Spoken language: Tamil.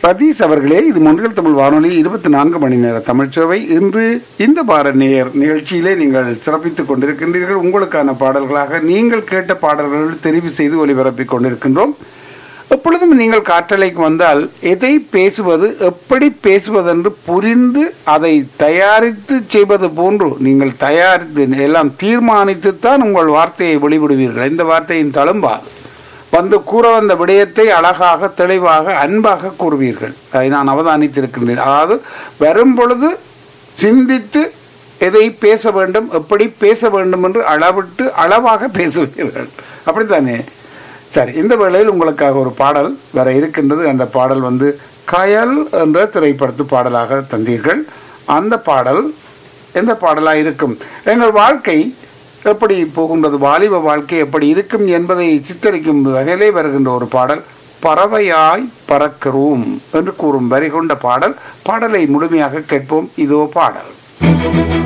ரதீஷ் அவர்களே இது மொன்றியல் தமிழ் வானொலி இருபத்தி நான்கு மணி நேர தமிழ்ச்சோவை இன்று இந்த பார நேர் நிகழ்ச்சியிலே நீங்கள் சிறப்பித்துக் கொண்டிருக்கின்றீர்கள் உங்களுக்கான பாடல்களாக நீங்கள் கேட்ட பாடல்கள் தெரிவு செய்து ஒலிபரப்பிக் கொண்டிருக்கின்றோம் எப்பொழுதும் நீங்கள் காற்றலைக்கு வந்தால் எதை பேசுவது எப்படி பேசுவதென்று புரிந்து அதை தயாரித்து செய்வது போன்று நீங்கள் தயாரித்து எல்லாம் தீர்மானித்துத்தான் உங்கள் வார்த்தையை வெளிவிடுவீர்கள் இந்த வார்த்தையின் தழும்பாது வந்து கூற வந்த விடயத்தை அழகாக தெளிவாக அன்பாக கூறுவீர்கள் அதை நான் அவதானித்திருக்கின்றேன் அதாவது வரும் பொழுது சிந்தித்து எதை பேச வேண்டும் எப்படி பேச வேண்டும் என்று அளவிட்டு அளவாக பேசுவீர்கள் அப்படித்தானே சரி இந்த வேளையில் உங்களுக்காக ஒரு பாடல் வர இருக்கின்றது அந்த பாடல் வந்து கயல் என்ற திரைப்படத்து பாடலாக தந்தீர்கள் அந்த பாடல் எந்த பாடலாக இருக்கும் எங்கள் வாழ்க்கை எப்படி போகின்றது வாலிப வாழ்க்கை எப்படி இருக்கும் என்பதை சித்தரிக்கும் வகையிலே வருகின்ற ஒரு பாடல் பறவையாய் பறக்கிறோம் என்று கூறும் வரி கொண்ட பாடல் பாடலை முழுமையாக கேட்போம் இதோ பாடல்